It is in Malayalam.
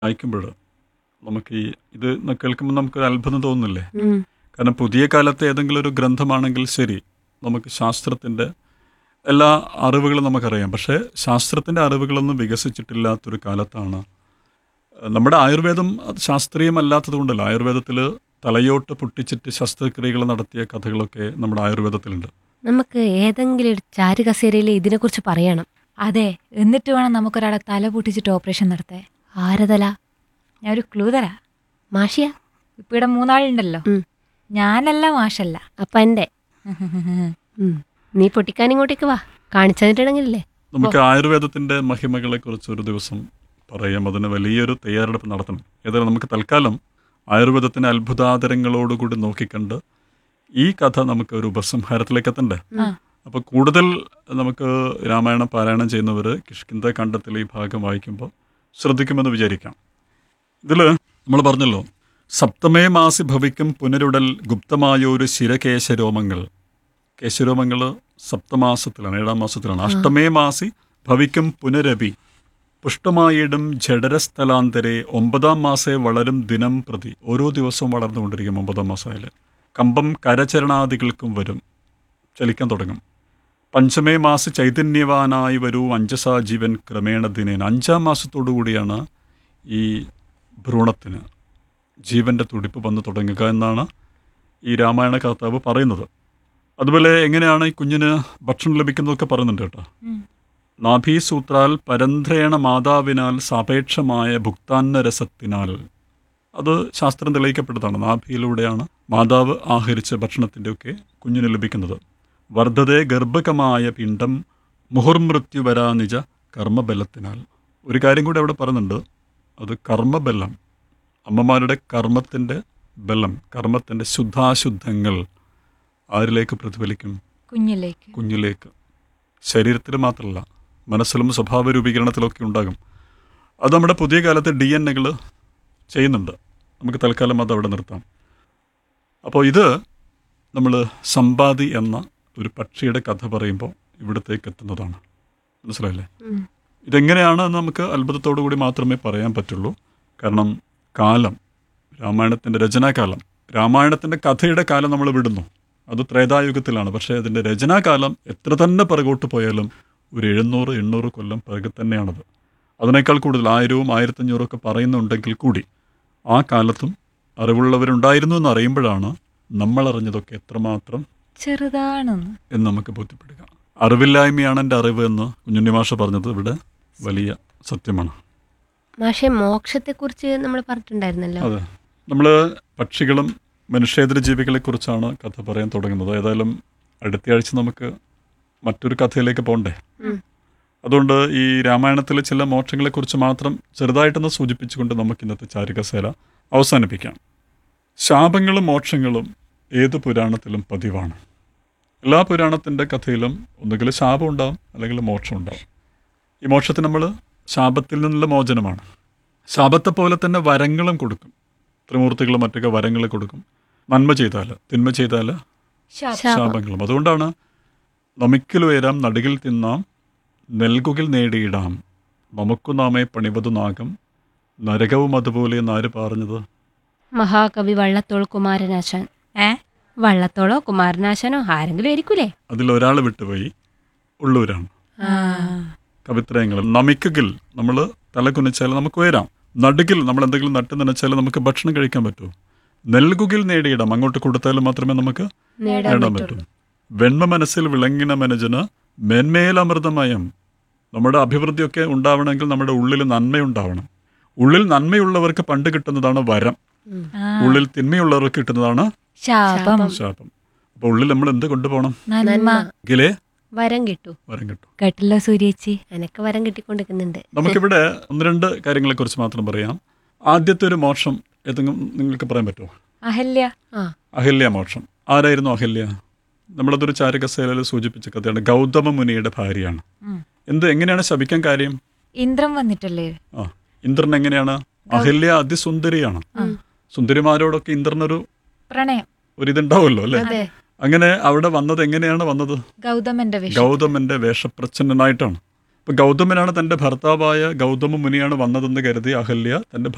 വായിക്കുമ്പോൾ നമുക്ക് ഈ ഇത് ന- കേൾക്കുമ്പോൾ നമുക്കൊരു അത്ഭുതം തോന്നുന്നില്ലേ ഉം. കാരണം പുതിയ കാലത്തെ ഏതെങ്കിലും ഒരു ഗ്രന്ഥമാണെങ്കിൽ ശരി നമുക്ക് ശാസ്ത്രത്തിൻ്റെ എല്ലാ അറിവുകളും നമുക്കറിയാം പക്ഷേ ശാസ്ത്രത്തിൻ്റെ അറിവുകളൊന്നും വികസിച്ചിട്ടില്ലാത്തൊരു കാലത്താണ് ഏഹ്, നമ്മുടെ ആയുർവേദം അത് ശാസ്ത്രീയമല്ലാത്തത് കൊണ്ടല്ല ആയുർവേദത്തിൽ തലയോട്ട് പൊട്ടിച്ചിട്ട് ശസ്ത്രക്രിയകൾ നടത്തിയ കഥകളൊക്കെ നമ്മുടെ ആയുർവേദത്തിലുണ്ട് നമുക്ക് ഏതെങ്കിലും ഒരു ചാരുകസേരയിൽ ഇതിനെക്കുറിച്ച് പറയണം അതെ എന്നിട്ട് വേണം നമുക്കൊരാളെ തല പൊട്ടിച്ചിട്ട് ഓപ്പറേഷൻ നടത്താൻ ആരതല ഞാൻ ഒരു ക്ലൂ തരാ മാഷിയ ഇപ്പൊ ഇവിടെ മൂന്നാളുണ്ടല്ലോ ഉം. ഞാനല്ല മാഷല്ല അപ്പ എൻ്റെ ഉം. നീ പൊട്ടിക്കാൻ ഇങ്ങോട്ടേക്ക് വാ കാണിച്ചു തന്നിട്ടുണ്ടെങ്കിലല്ലേ നമുക്ക് ആയുർവേദത്തിൻ്റെ മഹിമകളെക്കുറിച്ച് ഒരു ദിവസം പറയാം അതിന് വലിയൊരു തയ്യാറെടുപ്പ് നടത്തണം ഏതായാലും നമുക്ക് തൽക്കാലം ആയുർവേദത്തിൻ്റെ അത്ഭുതാതരങ്ങളോടുകൂടി നോക്കിക്കണ്ട് ഈ കഥ നമുക്ക് ഒരു ഉപസംഹാരത്തിലേക്ക് എത്തണ്ടേ ആ. അപ്പോൾ കൂടുതൽ നമുക്ക് രാമായണം പാരായണം ചെയ്യുന്നവർ കിഷ്കിന്ത കണ്ടത്തിൽ ഈ ഭാഗം വായിക്കുമ്പോൾ ശ്രദ്ധിക്കുമെന്ന് വിചാരിക്കാം ഇതിൽ നമ്മൾ പറഞ്ഞല്ലോ സപ്തമേ മാസി ഭവിക്കും പുനരുടൽ ഗുപ്തമായൊരു ശിരകേശരോമങ്ങൾ കേശരോമങ്ങൾ സപ്തമാസത്തിലാണ് ഏഴാം മാസത്തിലാണ് അഷ്ടമേ മാസി ഭവിക്കും പുനരപി പുഷ്ടമായിടും ജഡരസ്ഥലാന്തരെ ഒമ്പതാം മാസേ വളരും ദിനം പ്രതി ഓരോ ദിവസവും വളർന്നുകൊണ്ടിരിക്കും ഒമ്പതാം മാസമായാൽ കമ്പം കരചരണാദികൾക്കും വരും ചലിക്കാൻ തുടങ്ങും പഞ്ചമേ മാസ ചൈതന്യവാനായി വരൂ അഞ്ചസാ ജീവൻ ക്രമേണ ദിനേന അഞ്ചാം മാസത്തോടു കൂടിയാണ് ഈ ഭ്രൂണത്തിന് ജീവൻ്റെ തുടിപ്പ് വന്ന് തുടങ്ങുക എന്നാണ് ഈ രാമായണ കർത്താവ് പറയുന്നത് അതുപോലെ എങ്ങനെയാണ് ഈ കുഞ്ഞിന് ഭക്ഷണം ലഭിക്കുന്നതൊക്കെ പറയുന്നുണ്ട് കേട്ടോ നാഭീസൂത്രാൽ പരന്ത്രേണ മാതാവിനാൽ സാപേക്ഷമായ ഭുക്താന്ന രസത്തിനാൽ അത് ശാസ്ത്രം തെളിയിക്കപ്പെട്ടതാണ് നാഭിയിലൂടെയാണ് മാതാവ് ആഹരിച്ച ഭക്ഷണത്തിൻ്റെയൊക്കെ കുഞ്ഞിന് ലഭിക്കുന്നത് വർദ്ധതേ ഗർഭകമായ പിണ്ഡം മുഹുർമൃത്യു വരാനിജ കർമ്മബലത്തിനാൽ ഒരു കാര്യം കൂടി അവിടെ പറയുന്നുണ്ട് അത് കർമ്മബലം അമ്മമാരുടെ കർമ്മത്തിൻ്റെ ബലം കർമ്മത്തിൻ്റെ ശുദ്ധാശുദ്ധങ്ങൾ ആരിലേക്ക് പ്രതിഫലിക്കും കുഞ്ഞിലേക്ക് കുഞ്ഞിലേക്ക് ശരീരത്തിൽ മാത്രമല്ല മനസ്സിലും സ്വഭാവ രൂപീകരണത്തിലൊക്കെ ഉണ്ടാകും അത് നമ്മുടെ പുതിയ കാലത്ത് ഡി എൻ എകൾ ചെയ്യുന്നുണ്ട് നമുക്ക് തൽക്കാലം അത് അവിടെ നിർത്താം അപ്പോൾ ഇത് നമ്മൾ സമ്പാദി എന്ന ഒരു പക്ഷിയുടെ കഥ പറയുമ്പോൾ ഇവിടത്തേക്ക് എത്തുന്നതാണ് മനസ്സിലായില്ലേ ഉം. ഇതെങ്ങനെയാണ് എന്ന് നമുക്ക് അത്ഭുതത്തോടു കൂടി മാത്രമേ പറയാൻ പറ്റുള്ളൂ കാരണം കാലം രാമായണത്തിൻ്റെ രചനാകാലം രാമായണത്തിൻ്റെ കഥയുടെ കാലം നമ്മൾ വിടുന്നു അത് ത്രേതായുഗത്തിലാണ് പക്ഷേ അതിൻ്റെ രചനാകാലം എത്ര തന്നെ പിറകോട്ട് പോയാലും ഒരു എഴുന്നൂറ് എണ്ണൂറ് കൊല്ലം പിറകെ തന്നെയാണത് അതിനേക്കാൾ കൂടുതൽ ആയിരവും ആയിരത്തഞ്ഞൂറും ഒക്കെ പറയുന്നുണ്ടെങ്കിൽ കൂടി ആ കാലത്തും അറിവുള്ളവരുണ്ടായിരുന്നു എന്ന് അറിയുമ്പോഴാണ് നമ്മൾ അറിഞ്ഞതൊക്കെ എത്രമാത്രം ചെറുതാണെന്ന് എന്ന് നമുക്ക് ബോധ്യപ്പെടുക അറിവില്ലായ്മയാണ് എൻ്റെ അറിവ് എന്ന് കുഞ്ഞുണ്ണി മാഷ പറഞ്ഞത് ഇവിടെ വലിയ സത്യമാണ് മാഷെ മോക്ഷത്തെക്കുറിച്ച് നമ്മൾ പറഞ്ഞിട്ടുണ്ടായിരുന്നല്ലോ അതെ നമ്മൾ പക്ഷികളും മനുഷ്യേതര ജീവികളെക്കുറിച്ചാണ് കഥ പറയാൻ തുടങ്ങുന്നത് ഏതായാലും അടുത്ത ആഴ്ച നമുക്ക് മറ്റൊരു കഥയിലേക്ക് പോകണ്ടേ ഉം. അതുകൊണ്ട് ഈ രാമായണത്തിലെ ചില മോക്ഷങ്ങളെക്കുറിച്ച് മാത്രം ചെറുതായിട്ടൊന്ന് സൂചിപ്പിച്ചുകൊണ്ട് നമുക്ക് ഇന്നത്തെ ചാരികസേല അവസാനിപ്പിക്കാം ശാപങ്ങളും മോക്ഷങ്ങളും ഏത് പുരാണത്തിലും പതിവാണ് എല്ലാ പുരാണത്തിൻ്റെ കഥയിലും ഒന്നുകിൽ ശാപം ഉണ്ടാവും അല്ലെങ്കിൽ മോക്ഷം ഉണ്ടാവും ഈ മോക്ഷത്തിന് നമ്മൾ ശാപത്തിൽ നിന്നുള്ള മോചനമാണ് ശാപത്തെ പോലെ തന്നെ വരങ്ങളും കൊടുക്കും ത്രിമൂർത്തികളും മറ്റൊക്കെ വരങ്ങൾ കൊടുക്കും നന്മ ചെയ്താൽ തിന്മ ചെയ്താൽ ശാപം. ശാപങ്ങളും അതുകൊണ്ടാണ് നമിക്കിൽ ഉയരാം നടുകിൽ തിന്നാം നെൽകുകിൽ നേടിയിടാം നമുക്കു നാമേ പണിവതു നാഗം നരകവും അതുപോലെ എന്നാര് പറഞ്ഞത് മഹാകവി വള്ളത്തോൾ കുമാരനാശാൻ ഏ വള്ളത്തോളോ കുമാരനാശാനോ ആരെങ്കിലും ആയിരിക്കൂലേ അതിലൊരാൾ വിട്ടുപോയി ഉള്ളൂരാണ് കവിത്രയങ്ങൾ നമിക്കുകിൽ നമ്മൾ തല കുനിച്ചാൽ നമുക്ക് ഉയരാം നടുകിൽ നമ്മൾ എന്തെങ്കിലും നട്ടു നനച്ചാൽ നമുക്ക് ഭക്ഷണം കഴിക്കാൻ പറ്റൂ നെൽകുകിൽ നേടിയിടാം അങ്ങോട്ട് കൊടുത്താൽ മാത്രമേ നമുക്ക് നേടാൻ നേടാൻ പറ്റും വെണ്മ മനസ്സിൽ വിളങ്ങിന മനജന് മേന്മേലമൃതമയം നമ്മുടെ അഭിവൃദ്ധിയൊക്കെ ഉണ്ടാവണമെങ്കിൽ നമ്മുടെ ഉള്ളിൽ നന്മയുണ്ടാവണം ഉള്ളിൽ നന്മയുള്ളവർക്ക് പണ്ട് കിട്ടുന്നതാണ് വരം ആ, ഉള്ളിൽ തിന്മയുള്ളവർക്ക് കിട്ടുന്നതാണ് ശാപം ശാപം അപ്പോൾ ഉള്ളിൽ നമ്മൾ എന്ത് കൊണ്ടുപോകണം നന്മ എങ്കിലേ വരം കിട്ടൂ വരം കിട്ടും കേട്ടല്ലോ സൂര്യേച്ചി എനക്ക് വരം കിട്ടിക്കൊണ്ടിരിക്കുന്നുണ്ട് നമുക്കിവിടെ ഒന്ന് രണ്ട് കാര്യങ്ങളെക്കുറിച്ച് മാത്രം പറയാം ആദ്യത്തെ ഒരു മോക്ഷം ഏതെങ്കിലും നിങ്ങൾക്ക് പറയാൻ പറ്റുമോ അഹല്യ ആ അഹല്യ മോക്ഷം ആരായിരുന്നു അഹല്യ നമ്മളതൊരു ചാരകസേലയിൽ സൂചിപ്പിച്ച കഥയാണ് ഗൗതമ മുനിയുടെ ഭാര്യയാണ് ഉം. എന്ത് എങ്ങനെയാണ് ശപിക്കാൻ കാര്യം ഇന്ദ്രൻ വന്നിട്ടല്ലേ ആ ഇന്ദ്രൻ എങ്ങനെയാണ് അഹല്യ അതിസുന്ദരിയാണ് സുന്ദരിമാരോടൊക്കെ ഇന്ദ്രനൊരു പ്രണയം ഒരിതുണ്ടാവുമല്ലോ അല്ലേ അതെ അങ്ങനെ അവിടെ വന്നത് എങ്ങനെയാണ് വന്നത് ഗൗതമന്റെ വിഷയം ഗൗതമന്റെ വേഷപ്രച്ഛന്നനായിട്ടാണ് ഇപ്പൊ ഗൗതമനാണ് തന്റെ ഭർത്താവായ ഗൗതമ മുനിയാണ് വന്നതെന്ന് കരുതി അഹല്യ തന്റെ